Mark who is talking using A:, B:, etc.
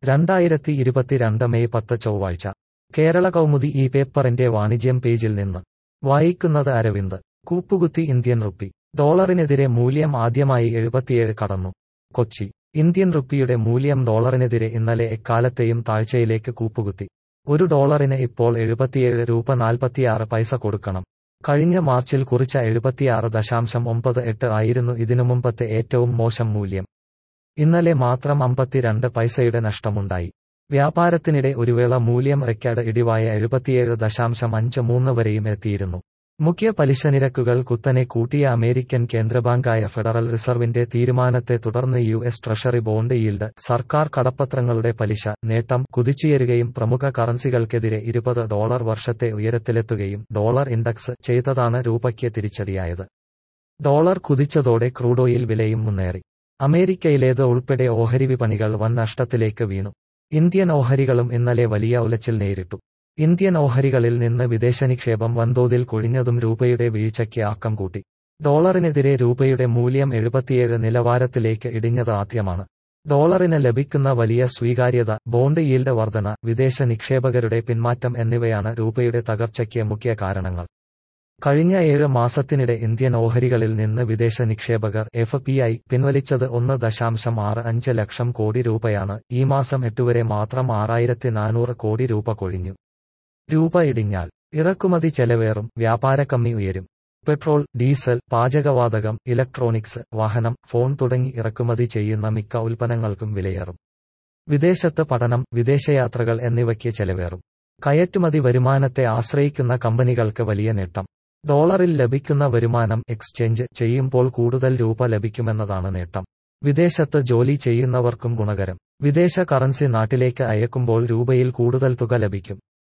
A: രണ്ടായിരത്തി ഇരുപത്തിരണ്ട് മെയ് പത്ത് ചൊവ്വാഴ്ച കേരള കൗമുദി ഈ പേപ്പറിന്റെ വാണിജ്യം പേജിൽ നിന്ന് വായിക്കുന്നത് അരവിന്ദ് കൂപ്പുകുത്തി ഇന്ത്യൻ റുപ്പി ഡോളറിനെതിരെ മൂല്യം ആദ്യമായി എഴുപത്തിയേഴ് കടന്നു കൊച്ചി ഇന്ത്യൻ റുപ്പിയുടെ മൂല്യം ഡോളറിനെതിരെ ഇന്നലെ എക്കാലത്തെയും താഴ്ചയിലേക്ക് കൂപ്പുകുത്തി ഒരു ഡോളറിന് ഇപ്പോൾ എഴുപത്തിയേഴ് രൂപ നാൽപ്പത്തിയാറ് പൈസ കൊടുക്കണം കഴിഞ്ഞ മാർച്ചിൽ കുറിച്ച എഴുപത്തിയാറ് ദശാംശം ഒമ്പത് എട്ട് ആയിരുന്നു ഇതിനു മുമ്പത്തെ ഏറ്റവും മോശം മൂല്യം ഇന്നലെ മാത്രം അമ്പത്തിരണ്ട് പൈസയുടെ നഷ്ടമുണ്ടായി വ്യാപാരത്തിനിടെ ഒരു വേള മൂല്യം റെക്കോർഡ് ഇടിവായ എഴുപത്തിയേഴ് ദശാംശം അഞ്ച് മൂന്ന് വരെയും എത്തിയിരുന്നു മുഖ്യ പലിശ നിരക്കുകൾ കുത്തനെ കൂട്ടിയ അമേരിക്കൻ കേന്ദ്രബാങ്കായ ഫെഡറൽ റിസർവിന്റെ തീരുമാനത്തെ തുടർന്ന് U S treasury bond yield സർക്കാർ കടപ്പത്രങ്ങളുടെ പലിശ നേട്ടം കുതിച്ചുയരുകയും പ്രമുഖ കറൻസികൾക്കെതിരെ ഇരുപത് ഡോളർ വർഷത്തെ ഉയരത്തിലെത്തുകയും ഡോളർ ഇൻഡെക്സ് ചെയ്തതാണ് രൂപയ്ക്ക് തിരിച്ചടിയായത് ഡോളർ കുതിച്ചതോടെ ക്രൂഡോയിൽ വിലയും മുന്നേറി അമേരിക്കയിലേത് ഉൾപ്പെടെ ഓഹരി വിപണികൾ വൻ നഷ്ടത്തിലേക്ക് വീണു ഇന്ത്യൻ ഓഹരികളും ഇന്നലെ വലിയ ഉലച്ചിൽ നേരിട്ടു ഇന്ത്യൻ ഓഹരികളിൽ നിന്ന് വിദേശ നിക്ഷേപം വൻതോതിൽ കൊഴിഞ്ഞതും രൂപയുടെ വീഴ്ചയ്ക്ക് ആക്കം കൂട്ടി ഡോളറിനെതിരെ രൂപയുടെ മൂല്യം എഴുപത്തിയേഴ് നിലവാരത്തിലേക്ക് ഇടിഞ്ഞത് ആദ്യമാണ് ഡോളറിന് ലഭിക്കുന്ന വലിയ സ്വീകാര്യത ബോണ്ട് ഈൽഡ് വർധന വിദേശ നിക്ഷേപകരുടെ പിന്മാറ്റം എന്നിവയാണ് രൂപയുടെ തകർച്ചയ്ക്ക് മുഖ്യ കാരണങ്ങൾ കഴിഞ്ഞ ഏഴ് മാസത്തിനിടെ ഇന്ത്യൻ ഓഹരികളിൽ നിന്ന് വിദേശ നിക്ഷേപകർ എഫ് പി ഐ പിൻവലിച്ചത് ഒന്ന് ദശാംശം ആറ് അഞ്ച് ലക്ഷം കോടി രൂപയാണ് ഈ മാസം എട്ടുവരെ മാത്രം ആറായിരത്തി നാനൂറ് കോടി രൂപ കൊഴിഞ്ഞു രൂപ ഇടിഞ്ഞാൽ ഇറക്കുമതി ചെലവേറും വ്യാപാരക്കമ്മി ഉയരും പെട്രോൾ ഡീസൽ പാചകവാതകം ഇലക്ട്രോണിക്സ് വാഹനം ഫോൺ തുടങ്ങി ഇറക്കുമതി ചെയ്യുന്ന മിക്ക ഉൽപ്പന്നങ്ങൾക്കും വിലയേറും വിദേശത്ത് പഠനം വിദേശയാത്രകൾ എന്നിവയ്ക്ക് ചെലവേറും കയറ്റുമതി വരുമാനത്തെ ആശ്രയിക്കുന്ന കമ്പനികൾക്ക് വലിയ നേട്ടം ഡോളറിൽ ലഭിക്കുന്ന വരുമാനം എക്സ്ചേഞ്ച് ചെയ്യുമ്പോൾ കൂടുതൽ രൂപ ലഭിക്കുമെന്നതാണ് നേട്ടം വിദേശത്ത് ജോലി ചെയ്യുന്നവർക്കും ഗുണകരം വിദേശ കറൻസി നാട്ടിലേക്ക് അയക്കുമ്പോൾ രൂപയിൽ കൂടുതൽ തുക ലഭിക്കും